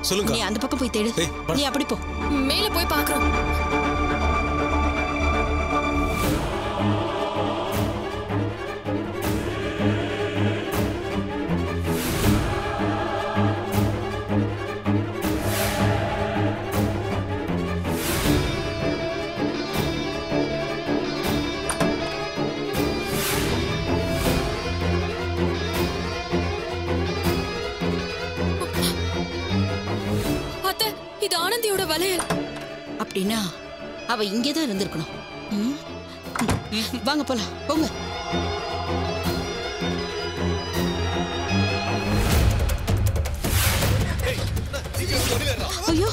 சொல்லுங்க நீ அந்த பக்கம் போய் தேடு ஏய், வா. நீ அப்படி போ மேல போய் பாக்குறோம் அத்தை இது ஆனந்தியோட வளையல் அப்படின்னா அவ இங்கேதான் இருந்திருக்கணும் ம்? ம். வாங்க போலாம் போங்க ஐயோ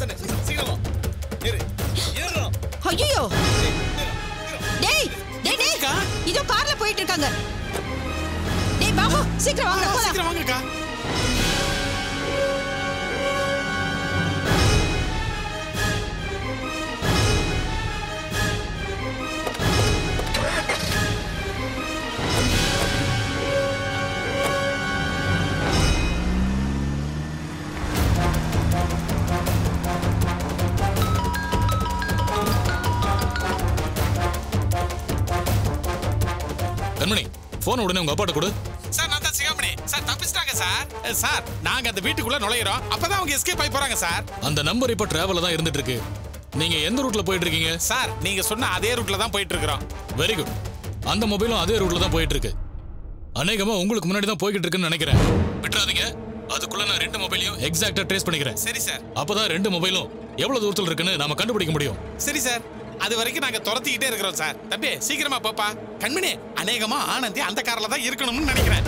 ஐயோ டேய் டேய் டேய் இதோ கார்ல போயிட்டு இருக்காங்க டேய் பாபு சீக்கிரம் வாங்க போலாம் சீக்கிரம் வாங்கக்கா கண்மணி போன் உடனே உங்க அப்பாட்ட கொடு சார் நான் தான் சிகாமணி சார் தப்பிச்சிட்டாங்க சார் அஹ், சார் நாங்க அந்த வீட்டுக்குள்ள நுழையிறோம் அப்பதான் அவங்க எஸ்கேப் ஆகி போறாங்க சார் அந்த நம்பர் இப்ப டிராவல தான் இருந்துட்டு இருக்கு நீங்க எந்த ரூட்ல போயிட்டு இருக்கீங்க சார் நீங்க சொன்ன அதே ரூட்ல தான் போயிட்டு இருக்கிறோம் வெரி குட் அந்த மொபைலும் அதே ரூட்ல தான் போயிட்டு இருக்கு அநேகமா உங்களுக்கு முன்னாடி தான் போய்கிட்டு இருக்குன்னு நினைக்கிறேன் விட்டுறாதீங்க அதுக்குள்ள நான் ரெண்டு மொபைலையும் எக்ஸாக்ட்டா ட்ரேஸ் பண்ணிக்கிறேன் சரி சார் அப்பதான் ரெண்டு மொபைலும் எவ்வளவு தூரத்தில் இருக்குன்னு நாம கண்டுபிடிக்க முடியும் சரி சார் அது வரைக்கும் நாங்க துரத்திக்கிட்டே இருக்கிறோம் சார் தம்பி சீக்கிரமா போப்பா கண்மணி அநேகமா ஆனந்தி அந்த கார்ல தான் இருக்கணும்னு நினைக்கிறேன்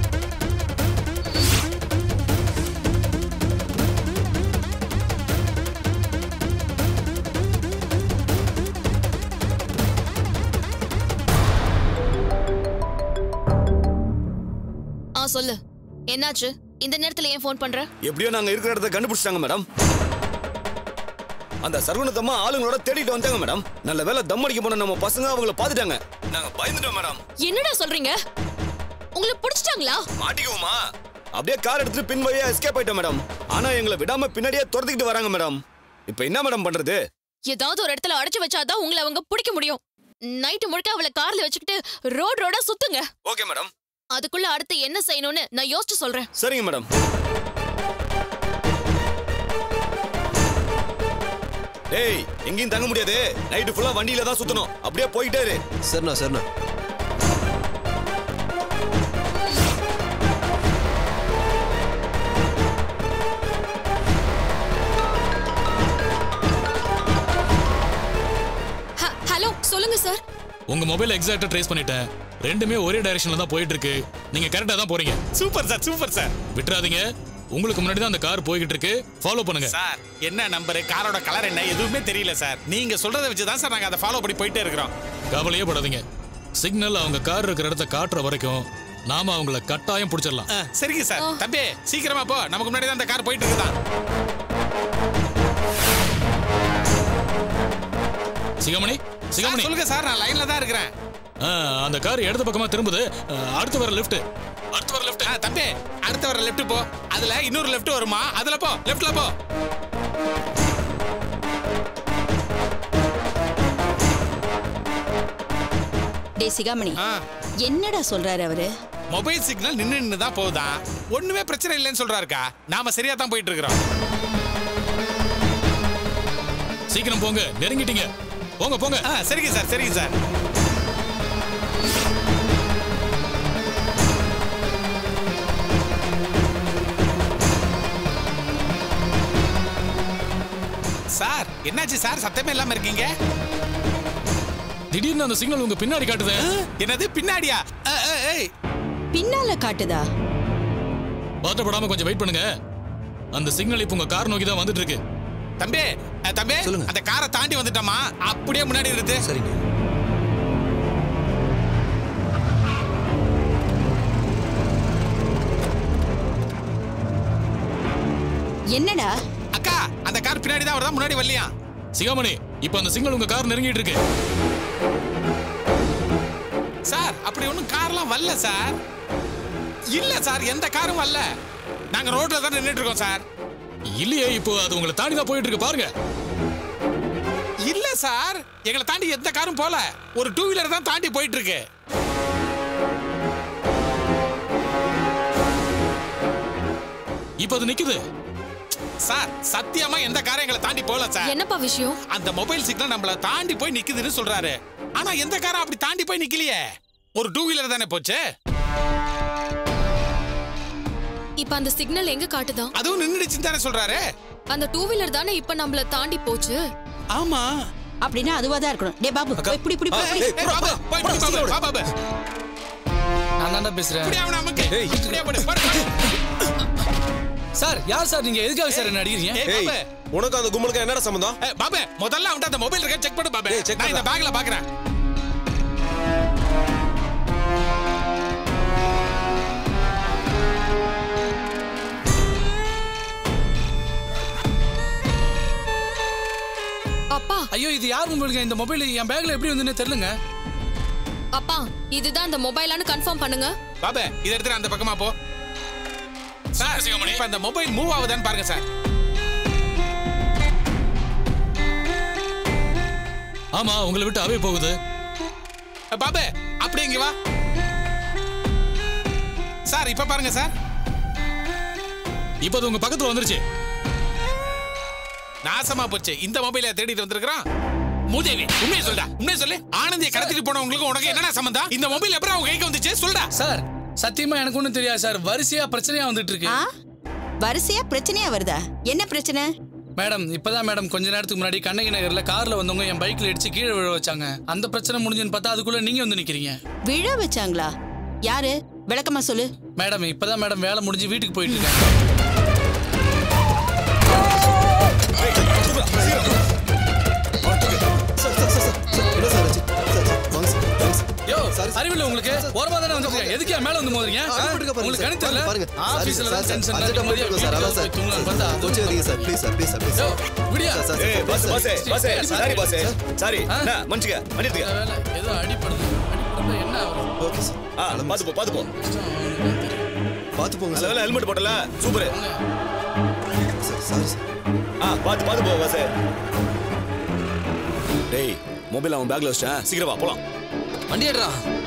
ஆ சொல்லு என்னாச்சு இந்த நேரத்துல ஏன் ஃபோன் பண்ற எப்படியோ நாங்க இருக்கிற இடத்த கண்டுபிடிச்சிட்டாங்க மேடம் அந்த சர்வனத்தம்மா ஆளுங்களோட தேடிட்டு வந்தாங்க மேடம் நல்ல வேளை தம் அடிக்க போன நம்ம பசங்க அவங்கள பாத்துட்டாங்க நாங்க பயந்துட்டோம் மேடம் என்னடா சொல்றீங்க உங்களை பிடிச்சிட்டாங்களா மாட்டிக்குவோமா அப்படியே கார் எடுத்துட்டு பின் வழியா எஸ்கேப் ஆயிட்டோம் மேடம் ஆனா எங்களை விடாம பின்னாடியே துரத்திக்கிட்டு வராங்க மேடம் இப்போ என்ன மேடம் பண்றது ஏதாவது ஒரு இடத்துல அடைச்சு வச்சாதான் உங்களை அவங்க பிடிக்க முடியும் நைட்டு முழுக்க அவளை கார்ல வச்சுக்கிட்டு ரோட் ரோடா சுத்துங்க ஓகே மேடம் அதுக்குள்ள அடுத்து என்ன செய்யணும்னு நான் யோசிச்சு சொல்றேன் சரிங்க மேடம் டேய் எங்கேயும் தங்க முடியாது நைட்டு ஃபுல்லா வண்டியில தான் சுத்தணும் அப்படியே போயிட்டே இரு சரிண்ணா சரிண்ணா ஹ- ஹலோ சொல்லுங்க சார் உங்க மொபைல் எக்ஸாக்ட்டா ட்ரேஸ் பண்ணிட்டேன் ரெண்டுமே ஒரே டைரக்ஷன்ல தான் போயிட்டு இருக்கு நீங்க கரெக்டா தான் போறீங்க சூப்பர் சார் சூப்பர் சார் விட்டுறாதீங்க உங்களுக்கு முன்னாடி தான் அந்த கார் போய்கிட்டு இருக்கு ஃபாலோ பண்ணுங்க சார் என்ன நம்பர் காரோட கலர் என்ன எதுவுமே தெரியல சார் நீங்க சொல்றதை வச்சு தான் சார் நாங்க அதை ஃபாலோ பண்ணி போயிட்டே இருக்கிறோம் கவலையே படாதீங்க சிக்னல் அவங்க கார் இருக்கிற இடத்த காட்டுற வரைக்கும் நாம அவங்கள கட்டாயம் பிடிச்சிடலாம் ஆ, சரிங்க சார் தம்பி சீக்கிரமா போ நமக்கு முன்னாடி தான் அந்த கார் போயிட்டு இருக்குதான் சிகாமணி சார், சிகாமணி சொல்லுங்க சார் நான் லைன்ல தான் இருக்கிறேன் ஆ, அந்த கார் இடது பக்கமா திரும்புது ஆ, அடுத்து வர லெஃப்ட் அடுத்து வர லெஃப்ட் ஆ, தம்பி அடுத்த வர லெஃப்ட் போ அதுல இன்னொரு லெஃப்ட் வருமா அதுல போ லெஃப்ட்ல போ டே சிகாமணி ஆ, என்னடா சொல்றாரு அவரு மொபைல் சிக்னல் நின்னு நின்னு தான் போகுதா ஒண்ணுமே பிரச்சனை இல்லைன்னு சொல்றாருக்கா நாம சரியா தான் போயிட்டு இருக்கிறோம் சீக்கிரம் போங்க நெருங்கிட்டீங்க போங்க போங்க ஆ, சரிங்க சார் சரிங்க சார் சார் என்னாச்சு சார் சத்தமே இல்லாம இருக்கீங்க திடீர்னு அந்த சிக்னல் உங்க பின்னாடி காட்டுது என்னது பின்னாடியா அ, அ, ஏய் பின்னால காட்டுதா பதட்டப்படாம கொஞ்சம் வெயிட் பண்ணுங்க அந்த சிக்னல் இப்ப உங்க கார் நோக்கி தான் வந்துட்டு இருக்கு தம்பி அ, தம்பி சொல்லுங்க. அந்த காரை தாண்டி வந்துட்டோமா அப்படியே முன்னாடி இருக்கு சரிங்க என்னடா அக்கா அந்த கார் பின்னாடி தான் வருதா முன்னாடி வரலையா சிகாமணி இப்ப அந்த சிக்னல் உங்க கார் நெருங்கிட்டு இருக்கு சார் அப்படி ஒன்றும் கார்லாம் வரல சார் இல்ல சார் எந்த காரும் வரல நாங்க ரோட்ல தான் நின்னுட்டு இருக்கோம் சார் இல்லையே இப்போ அது உங்களை தாண்டி தான் போயிட்டு இருக்கு பாருங்க இல்ல சார் எங்களை தாண்டி எந்த காரும் போல ஒரு டூ வீலர் தான் தாண்டி போயிட்டு இருக்கு இப்போ அது நிக்குது சார் சத்தியமா எந்த காரும் எங்களை தாண்டி போல சார் என்னப்பா விஷயம் அந்த மொபைல் சிக்னல் நம்மள தாண்டி போய் நிக்குதுன்னு சொல்றாரு ஆனா எந்த காரும் அப்படி தாண்டி போய் நிக்கலையே ஒரு டூ வீலர் தானே போச்சு இப்ப அந்த சிக்னல் எங்க காட்டுதா அதுவும் நின்னுடுச்சுன்னு தானே சொல்றாரு அந்த டூ வீலர் தானே இப்ப நம்மள தாண்டி போச்சு ஆமா அப்படின்னா அதுவா தான் இருக்கணும் டே பாபு போய் இப்படி இப்படி போய், இப்படி. ஏய், பாபு, போய் பிடி பாபு, வா பாபு. நான் தான்டா பேசுறேன் இப்படியே அவனை அமுக்கு. இப்படியே போடு, போடு, போடு. சார் யார் சார் நீங்க எதுக்காக சார் என்ன அடிக்கிறீங்க ஏய், ஏய் பாபு. உனக்கு அந்த கும்பலுக்கு என்னடா சம்பந்தம் ஏய், பாபு, முதல்ல அவன்கிட்ட அந்த மொபைல் இருக்கா செக் பண்ணு பாபு ஏய், check நான் இந்த பண்றேன். பேக்ல பாக்குறேன் அப்பா ஐயோ இது யார் மொபைலுங்க இந்த மொபைல் என் பேக்ல எப்படி வந்துன்னு தெரியலங்க அப்பா இதுதான் அந்த மொபைலான்னு கன்ஃபார்ம் பண்ணுங்க பாபு இதை எடுத்துட்டு அந்த பக்கமா போ சார் சிவமணி. இப்ப அந்த மொபைல் மூவ் ஆகுதான்னு பாருங்க சார் ஆமா உங்களை விட்டு அவே போகுது ஏய், பாபு அப்படி இங்க வா சார் இப்ப பாருங்க சார் இப்போ அது உங்க பக்கத்துல வந்துருச்சு நாசமா போச்சு இந்த மொபைல தேடிட்டு வந்திருக்கான் மூதேவி உண்மையை சொல்டா உண்மையை சொல்லு ஆனந்தியை கடத்திட்டு போனவங்களுக்கு உனக்கு என்னடா சம்பந்தம் இந்த மொபைல் எப்பறம் அவங்க கைக்கு வந்துச்சு சொல்டா சார் சத்தியமா எனக்கு ஒன்றும் தெரியாது சார் வரிசையா பிரச்சனையா வந்துட்டு இருக்கு ஆ வரிசையா பிரச்சனையா வருதா என்ன பிரச்சனை மேடம் இப்பதான் மேடம் கொஞ்ச நேரத்துக்கு முன்னாடி கண்ணகி நகர்ல கார்ல வந்தவங்க என் பைக்ல இடிச்சு கீழே விழ வச்சாங்க அந்த பிரச்சனை முடிஞ்சுன்னு பார்த்தா அதுக்குள்ள நீங்க வந்து நிக்கிறீங்க விழ வச்சாங்களா யாரு விளக்கமா சொல்லு மேடம் இப்பதான் மேடம் வேலை முடிஞ்சு வீட்டுக்கு போயிட்டு இருக்கேன் சார் சார் சார் சார் என்ன சார் ஆச்சு சார் சார் வாங்க சார் வாங்க சார் யோ சாரி, சார். அறிவில்ல உங்களுக்கு ஓரமா தானே வந்துருக்கீங்க எதுக்கு என் மேல வந்து மோதுறீங்க ஆ, விட்டுருங்க பாருங்க உங்களுக்கு சார். கணக்கு தெரியல பாருங்க, பாருங்க. ஆபீஸ்ல சாரி, தான் சார், டென்ஷன் அர்ஜென்ட்டா போயிட்டு இருக்கோம் சார், அதான் சார். தூங்கலாம்னு பார்த்தா கோச்சிக்காதீங்க sir please sir please sir please யோ சார் விடியா சார், சார், ஏய் boss boss boss sorry boss sorry ஆ? என்ன மன்னிச்சுக்க மன்னிச்சுக்க நல்ல வேலை ஏதோ அடிப்படுது அடிப்படுது என்ன ஆகுது? ஓகே சார் ஆ பாத்து போ பாத்து போ பார்த்து போங்க நல்ல சார் வேலை ஹெல்மெட் போட்டல சூப்பர் சார் சாரி சார் ஆ பாத்து பாத்து போ பாஸ் டேய் மொபைல் அவன் பேக்ல வச்சிட்டேன் சீக்கிரம் வா போலாம் வண்டி ஏடுறா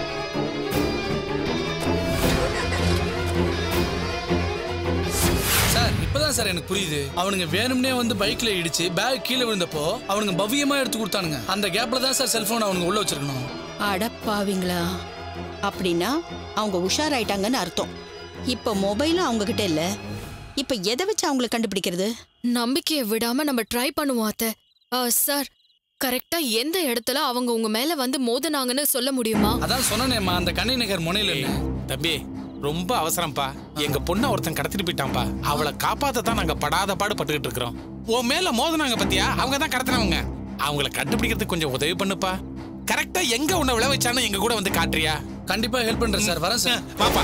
சார் இப்பதான் சார் எனக்கு புரியுது அவனுங்க வேணும்னே வந்து பைக்ல இடிச்சு பேக் கீழே விழுந்தப்போ அவனுங்க பவ்யமா எடுத்து கொடுத்தானுங்க அந்த கேப்ல தான் சார் செல்போன் அவனுங்க உள்ள வச்சிருக்கணும் அடப்பாவீங்களா அப்படின்னா அவங்க உஷாராயிட்டாங்கன்னு அர்த்தம் இப்ப மொபைலும் அவங்க கிட்ட இல்ல இப்ப எதை வச்சு அவங்களை கண்டுபிடிக்கிறது நம்பிக்கையை விடாம நம்ம ட்ரை பண்ணுவோம் அத்தை ஆ, சார் கரெக்டா எந்த இடத்துல அவங்க உங்க மேல வந்து மோதுனாங்கன்னு சொல்ல முடியுமா அதான் சொன்னேம்மா அந்த கண்ணை நகர் முனையில இல்ல தம்பி ரொம்ப அவசரம்ப்பா எங்க பொண்ணை ஒருத்தன் கடத்திட்டு போயிட்டான்ப்பா அவளை காப்பாத்த தான் நாங்க படாத பாடு பட்டுக்கிட்டு இருக்கிறோம் உன் மேல மோதினாங்க பத்தியா அவங்க தான் கடத்தினவங்க அவங்கள கண்டுபிடிக்கிறதுக்கு கொஞ்சம் உதவி பண்ணுப்பா கரெக்டா எங்க உன்னை விளை வச்சானு எங்க கூட வந்து காட்டுறியா கண்டிப்பா ஹெல்ப் பண்றேன் சார் வரேன் சார் பாப்பா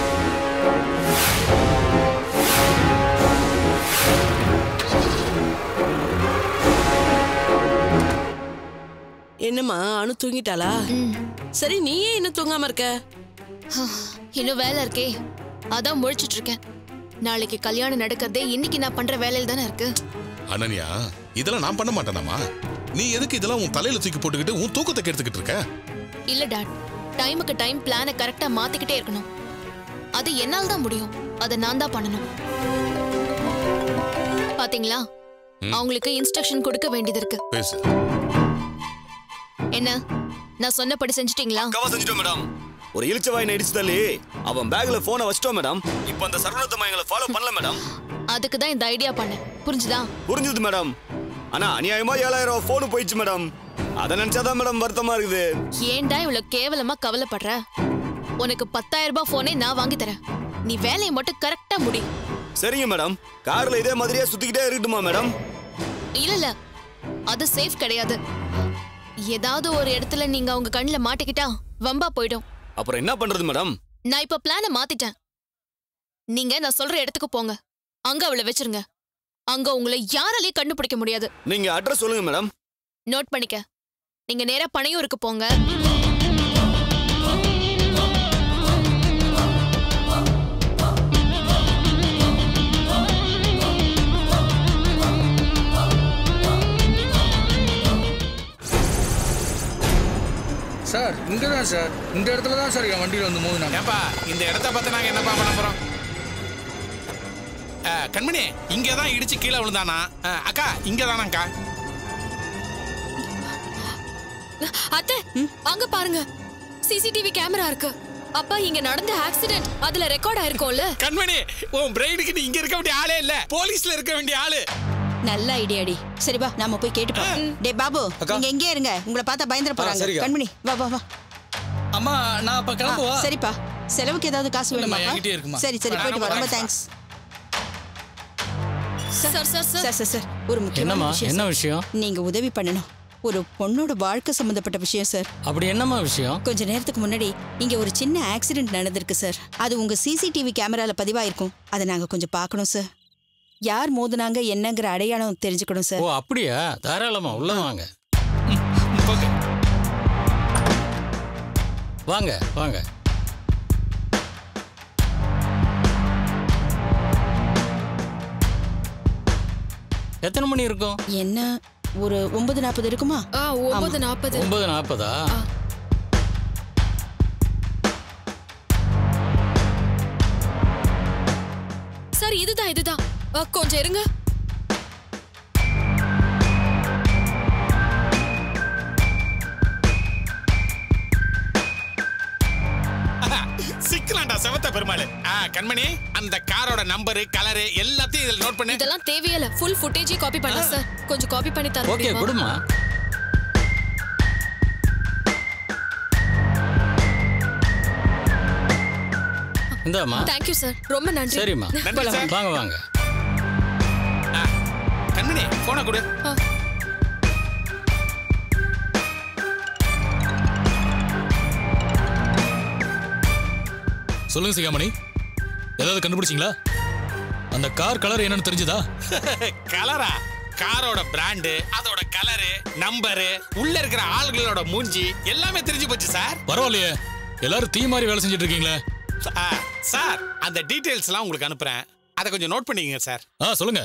என்னம்மா அனு தூங்கிட்டாளா சரி நீ ஏன் இன்னும் தூங்காம இருக்க இன்னும் வேலை இருக்கே அதான் முழிச்சிட்டு இருக்கேன் நாளைக்கு கல்யாணம் நடக்கிறதே இன்னைக்கு நான் பண்ற வேலையில தானே இருக்கு அனன்யா இதெல்லாம் நான் பண்ண மாட்டேனாமா நீ எதுக்கு இதெல்லாம் உன் தலையில தூக்கி போட்டுக்கிட்டு உன் தூக்கத்தை கெடுத்துக்கிட்டு இருக்க இல்ல டாட் டைமுக்கு டைம் பிளானை கரெக்டா மாத்திக்கிட்டே இருக்கணும் அது என்னால தான் முடியும் அதை நான் தான் பண்ணணும் பாத்தீங்களா அவங்களுக்கு இன்ஸ்ட்ரக்ஷன் கொடுக்க வேண்டியது இருக்கு பேசு என்ன நான் சொன்னபடி செஞ்சிட்டீங்களா கவா செஞ்சுட்டோம் மேடம் ஒரு இழிச்ச வாயினை இடிச்சு தள்ளி அவன் பேக்ல போனை வச்சிட்டோம் மேடம் இப்போ அந்த சர்வனத்தம்மா எங்களை ஃபாலோ பண்ணல மேடம் அதுக்கு தான் இந்த ஐடியா பண்ணேன் புரிஞ்சுதா புரிஞ்சுது மேடம் ஆனா அநியாயமா ஏழாயிரம் ரூபாய் போன் போயிடுச்சு மேடம் அதை நினைச்சாதான் மேடம் வருத்தமா இருக்குது ஏன்டா இவ்வளவு கேவலமா கவலைப்படுற உனக்கு பத்தாயிரம் ரூபாய் போனே நான் வாங்கி தரேன் நீ வேலையை மட்டும் கரெக்டா முடி சரிங்க மேடம் கார்ல இதே மாதிரியே சுத்திக்கிட்டே இருக்கட்டுமா மேடம் இல்ல இல்ல அது சேஃப் கிடையாது ஏதாவது ஒரு இடத்துல நீங்க அவங்க கண்ணுல மாட்டிக்கிட்டா வம்பா போயிடும் அப்புறம் என்ன பண்றது மேடம் நான் இப்ப பிளான மாத்திட்டேன் நீங்க நான் சொல்ற இடத்துக்கு போங்க அங்க அவளை வச்சிருங்க அங்க உங்களை யாராலையும் கண்டுபிடிக்க முடியாது நீங்க அட்ரஸ் சொல்லுங்க மேடம் நோட் பண்ணிக்க நீங்க நேரா பனையூருக்கு போங்க சார் இங்கே தான் சார் இந்த இடத்துல தான் சார் என் வண்டியில் வந்து மோதினாங்க ஏப்பா இந்த இடத்த பார்த்து நாங்க என்னப்பா பண்ண போறோம் ஆ, கண்மணி இங்க தான் இடிச்சு கீழே விழுந்தானா ஆ, அக்கா இங்க தானாக்கா அத்தை அங்க பாருங்க சிசிடிவி கேமரா இருக்கு அப்பா இங்க நடந்த ஆக்சிடென்ட் அதுல ரெக்கார்ட் ஆயிருக்கும்ல கண்மணி உன் பிரெயினுக்கு நீ இங்க இருக்க வேண்டிய ஆளே இல்ல போலீஸ்ல இருக்க வேண்டிய ஆளு நல்ல ஐடியாடி சரி வா நாம போய் கேட்டுப்போம் டே பாபு நீங்க எங்கே இருங்க உங்களை பார்த்தா பயந்துட போறாங்க சரிக்கா. கண்மணி வா வா வா அம்மா நான் அப்போ ஆ, கிளம்புவா சரிப்பா செலவுக்கு ஏதாவது காசு இல்லம்மா, வேணுமா என்கிட்டயே இருக்குமா. சரி சரி போயிட்டு வா ரொம்ப thanks sir sir sir sir sir sir ஒரு முக்கியமான என்னம்மா விஷயம் என்ன சார். விஷயம் நீங்க உதவி பண்ணணும் ஒரு பொண்ணோட வாழ்க்கை சம்பந்தப்பட்ட விஷயம் சார் அப்படி என்னம்மா விஷயம் கொஞ்ச நேரத்துக்கு முன்னாடி இங்க ஒரு சின்ன ஆக்சிடென்ட் நடந்திருக்கு சார் அது உங்க சிசிடிவி கேமரால பதிவாயிருக்கும் அதை நாங்க கொஞ்சம் பார்க்கணும் சார் யார் மோதுனாங்க என்னங்கிற அடையாளம் தெரிஞ்சுக்கணும் சார் ஓ அப்படியா தாராளமா உள்ள வாங்க போங்க. வாங்க வாங்க எத்தனை மணி இருக்கும் என்ன ஒரு ஒன்பது நாற்பது இருக்குமா ஆ ஒன்பது நாற்பது ஒன்பது நாற்பதா சார் இதுதான் இதுதான் ஆ, கொஞ்சம் இருங்க சிக்கலாண்டா செவத்த பெருமாள் ஆ, கண்மணி அந்த காரோட நம்பரு கலரு எல்லாத்தையும் இதுல நோட் பண்ணு இதெல்லாம் தேவையில்ல ஃபுல் ஃபுட்டேஜே காப்பி பண்ணல சார் கொஞ்சம் காப்பி பண்ணி தர ஓகே முடியுமா கொடுமா இந்தாம்மா தேங்க்யூ சார் ரொம்ப நன்றி சரிம்மா நன்றி சார் வாங்க வாங்க ஆ, கண்மணி போன கொடு ஆ. சொல்லுங்க சிகாமணி ஏதாவது கண்டுபிடிச்சிங்களா அந்த கார் கலர் என்னன்னு தெரிஞ்சுதா கலரா காரோட பிராண்டு அதோட கலரு நம்பரு உள்ள இருக்கிற ஆளுங்களோட மூஞ்சி எல்லாமே தெரிஞ்சு போச்சு சார் பரவாயில்லையே எல்லாரும் தீ மாதிரி வேலை செஞ்சுட்டு இருக்கீங்களே ஆ, சார் அந்த டீடைல்ஸ் எல்லாம் உங்களுக்கு அனுப்புறேன் அதை கொஞ்சம் நோட் பண்ணிக்கங்க சார் ஆ சொல்லுங்க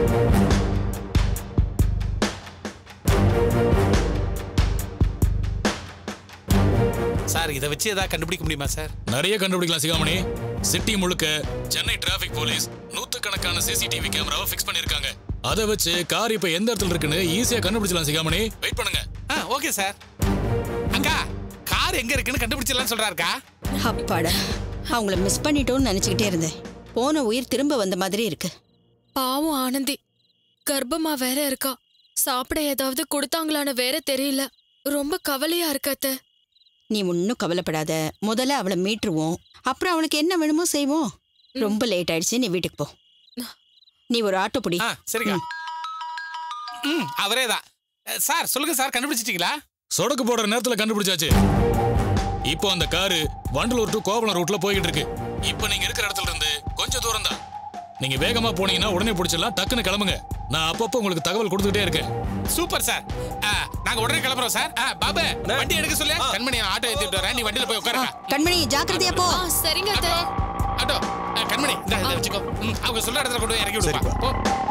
சார் இதை வச்சு ஏதாவது கண்டுபிடிக்க முடியுமா சார் நிறைய கண்டுபிடிக்கலாம் சிகாமணி சிட்டி முழுக்க சென்னை டிராஃபிக் போலீஸ் நூத்துக்கணக்கான சிசிடிவி கேமராவை ஃபிக்ஸ் பண்ணிருக்காங்க அதை வச்சு கார் இப்ப எந்த இடத்துல இருக்குன்னு ஈஸியா கண்டுபிடிச்சலாம் சிகாமணி வெயிட் பண்ணுங்க ஆ ஓகே சார் அக்கா கார் எங்க இருக்குன்னு கண்டுபிடிச்சிடலாம்னு சொல்றாருக்கா அப்பாடா அவங்கள மிஸ் பண்ணிட்டோம்னு நினைச்சுக்கிட்டே இருந்தேன் போன உயிர் திரும்ப வந்த மாதிரி இருக்கு பாவம் ஆனந்தி கர்ப்பமா வேற இருக்கா சாப்பிட ஏதாவது கொடுத்தாங்களான்னு வேற தெரியல ரொம்ப கவலையா இருக்கு அத்தை நீ ஒன்றும் கவலைப்படாத முதல்ல அவளை மீட்டுருவோம் அப்புறம் அவளுக்கு என்ன வேணுமோ செய்வோம் ரொம்ப லேட் ஆயிடுச்சு நீ வீட்டுக்கு போ நீ ஒரு ஆட்டோ பிடி ஆ சரிக்கா ம் அவரே தான் சார் சொல்லுங்க சார் கண்டுபிடிச்சிட்டீங்களா சொடக்கு போடுற நேரத்துல கண்டுபிடிச்சாச்சு இப்போ அந்த காரு வண்டலூர் டு கோவளம் ரூட்ல போய்கிட்டு இருக்கு இப்போ நீங்க இருக்கிற இடத்துல இருந்து கொஞ்சம் தூரம் தான் நீங்க வேகமா போனீங்கன்னா உடனே பிடிச்சிடலாம் டக்குன்னு கிளம்புங்க நான் அப்பப்போ உங்களுக்கு தகவல் கொடுத்துக்கிட்டே இருக்கேன் சூப்பர் சார் ஆ, நாங்க உடனே கிளம்புறோம் சார் ஆ, பாபு வண்டி எடுக்க சொல்லு கண்மணி நான் ஆட்டோ ஏத்திட்டு வரேன் நீ வண்டியில போய் உட்காருங்க கண்மணி ஜாக்கிரதையா போ ஆ சரிங்க அத்தை ஆட்டோ ஆ, கண்மணி இந்த இதை வச்சுக்கோ ம், அவங்க சொல்ற இடத்துல கொண்டு போய் இறக்கி விடுப்பா போ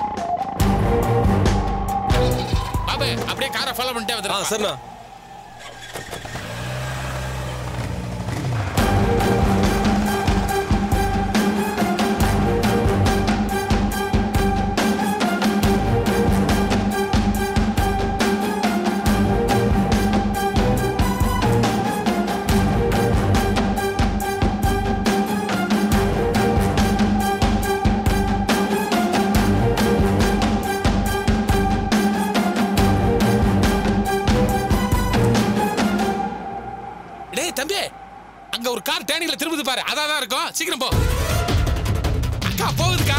பாபு அப்படியே காரை ஃபாலோ பண்ணிட்டே ஆ வந்துடுறேன் சரிண்ணா டேய் தம்பி அங்க ஒரு கார் டேனிங்ல திரும்புது பாரு அதான் தான் இருக்கும் சீக்கிரம் போ அக்கா போகுதுக்கா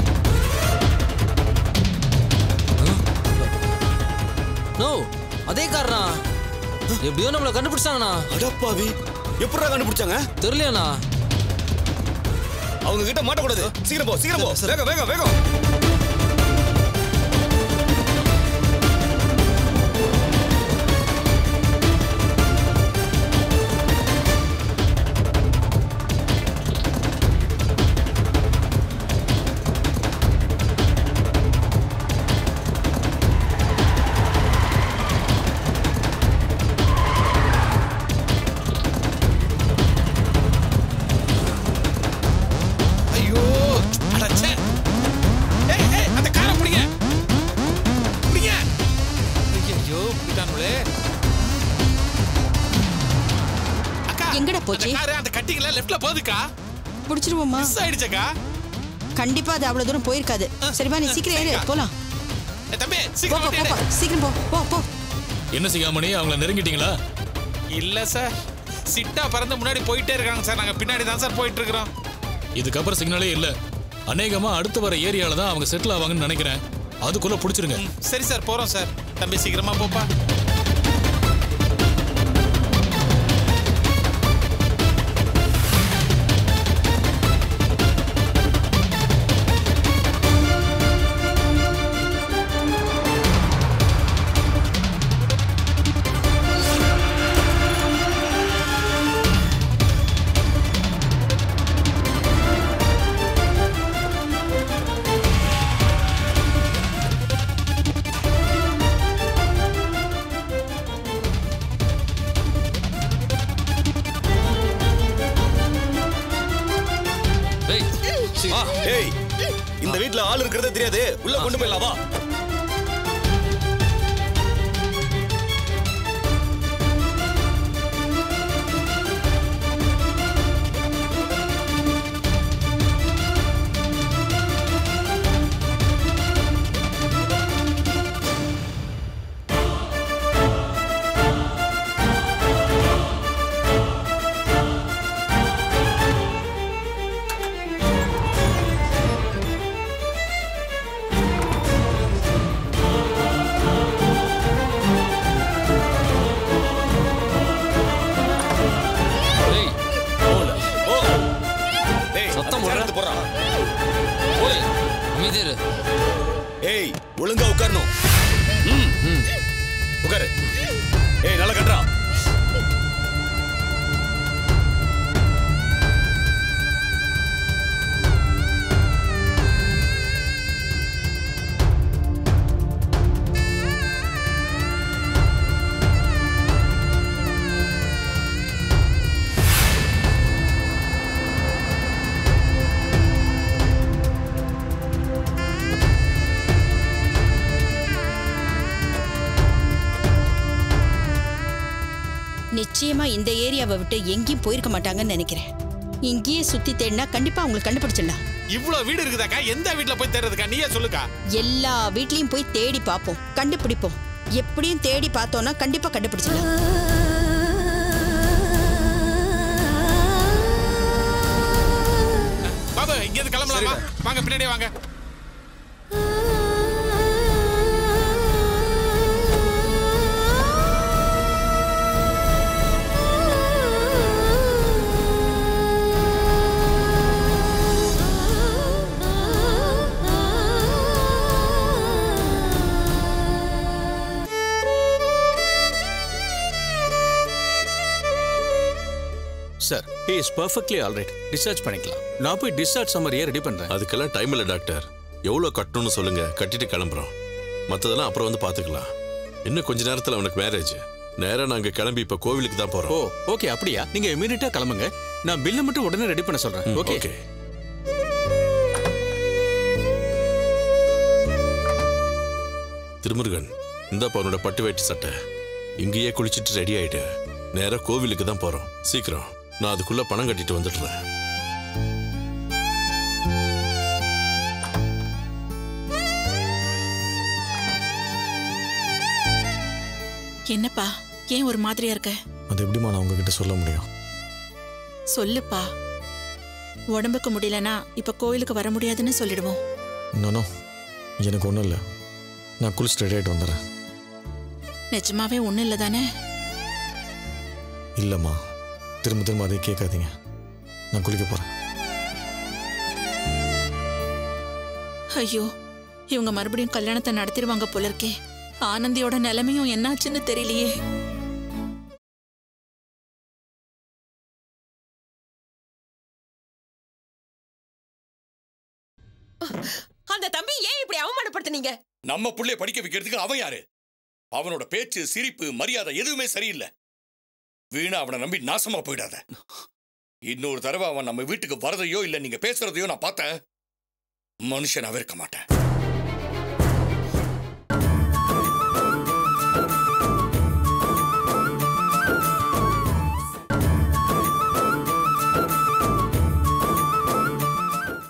நோ அதே காரணா எப்படியோ நம்மளை கண்டுபிடிச்சாங்கண்ணா அடப்பாவி எப்படிடா கண்டுபிடிச்சாங்க தெரியலையாண்ணா அவங்க கிட்ட மாட்டக்கூடாது சீக்கிரம் போ சீக்கிரம் போ வேகம் வேகம் வேகம் போச்சு காரு அந்த கட்டிங்கள லெஃப்ட்ல போகுதுக்கா புடிச்சிருவோமா மிஸ் ஆயிடுச்சக்கா கண்டிப்பா அது அவ்வளவு தூரம் போயிருக்காது சரிப்பா நீ சீக்கிரம் ஏறு போலாம் ஏய், தம்பி போ சீக்கிரம் போ, வண்டி எடு. போ சீக்கிரம் போ போ போ என்ன சிகாமணி அவங்கள நெருங்கிட்டீங்களா இல்ல சார் சிட்டா பறந்து முன்னாடி போயிட்டே இருக்காங்க சார் நாங்க பின்னாடி தான் சார் போயிட்டு இருக்கிறோம் இதுக்கப்புறம் சிக்னலே இல்ல அநேகமா அடுத்து வர ஏரியால தான் அவங்க செட்டில் ஆவாங்கன்னு நினைக்கிறேன் அதுக்குள்ள பிடிச்சிருங்க சரி சார் போறோம் சார் தம்பி சீக்கிரமா போப்பா ஆ, ஏய் இந்த வீட்ல ஆள் இருக்கிறதே தெரியாது உள்ள கொண்டு போயிடலாம் வா டேய் போல போ ஏய் சத்தம் அந்த chair போடுற. எடுத்து போடுறா ஓய் அமைதியா இரு ஏய் ஒழுங்கா உட்காரணும் ம் ம் உட்காரு ஏய் நல்லா கட்டுறா நிச்சயமா இந்த ஏரியாவை விட்டு எங்கேயும் போயிருக்க மாட்டாங்கன்னு நினைக்கிறேன் இங்கேயே சுத்தி தேடினா கண்டிப்பா அவங்களை கண்டுபிடிச்சிடலாம் இவ்வளவு வீடு இருக்குதாக்கா எந்த வீட்ல போய் தேடுறதுக்கா நீயே சொல்லுக்கா எல்லா வீட்லயும் போய் தேடி பார்ப்போம் கண்டுபிடிப்போம் எப்படியும் தேடி பார்த்தோம்னா கண்டிப்பா கண்டுபிடிச்சிடலாம் பாபு இங்க இருந்து கிளம்பலாமா வாங்க பின்னாடியே வாங்க sir he is perfectly alright discharge பண்ணிக்கலாம் நான் போய் டிஸ்சார்ஜ் சம்மரியை ரெடி பண்றேன் அதுக்கெல்லாம் டைம் இல்லை டாக்டர் எவ்வளோ கட்டணும்னு சொல்லுங்க கட்டிட்டு கிளம்புறோம் மற்றதெல்லாம் அப்புறம் வந்து பார்த்துக்கலாம் இன்னும் கொஞ்ச நேரத்தில் அவனுக்கு மேரேஜ் நேரா நாங்கள் கிளம்பி இப்போ கோவிலுக்கு தான் ஓ போகிறோம் ஓகே அப்படியா நீங்க இமீடியட்டா கிளம்புங்க நான் பில்லை மட்டும் உடனே ரெடி பண்ண சொல்றேன் ஓகே ஓகே திருமுருகன் இந்தாப்பா அவனோட பட்டு வேட்டி சட்டை இங்கேயே குளிச்சுட்டு ரெடி ஆயிட்டு நேரா கோவிலுக்கு தான் போறோம் சீக்கிரம் நான் அதுக்குள்ள பணம் கட்டிட்டு வந்துடுறேன் என்னப்பா ஏன் ஒரு மாதிரியா இருக்க அது எப்படிமா நான் உங்ககிட்ட சொல்ல முடியும் சொல்லுப்பா உடம்புக்கு முடியலனா இப்ப கோயிலுக்கு வர முடியாதுன்னு சொல்லிடுவோம் நானோ எனக்கு ஒன்றும் இல்லை நான் குளிச்சுட்டு ரெடி ஆகிட்டு வந்துடுறேன் நிஜமாவே ஒண்ணும் இல்லை தானே இல்லைம்மா திரும்ப திரும்ப அதை கேட்காதீங்க நான் குளிக்க போகிறேன் ஐயோ இவங்க மறுபடியும் கல்யாணத்தை நடத்திடுவாங்க போல இருக்கே ஆனந்தியோட நிலைமையும் என்னாச்சுன்னு தெரியலையே அந்த தம்பி ஏன் இப்படி அவமானப்படுத்துனீங்க நம்ம புள்ளைய படிக்க வைக்கிறதுக்கு அவன் யாரு அவனோட பேச்சு சிரிப்பு மரியாதை எதுவுமே சரியில்லை வீணா அவனை நம்பி நாசமா போயிடாத இன்னொரு தடவை அவன் நம்ம வீட்டுக்கு வரதையோ இல்ல நீங்க பேசுறதையோ நான் பார்த்தேன் மனுஷனாவே இருக்க மாட்டேன்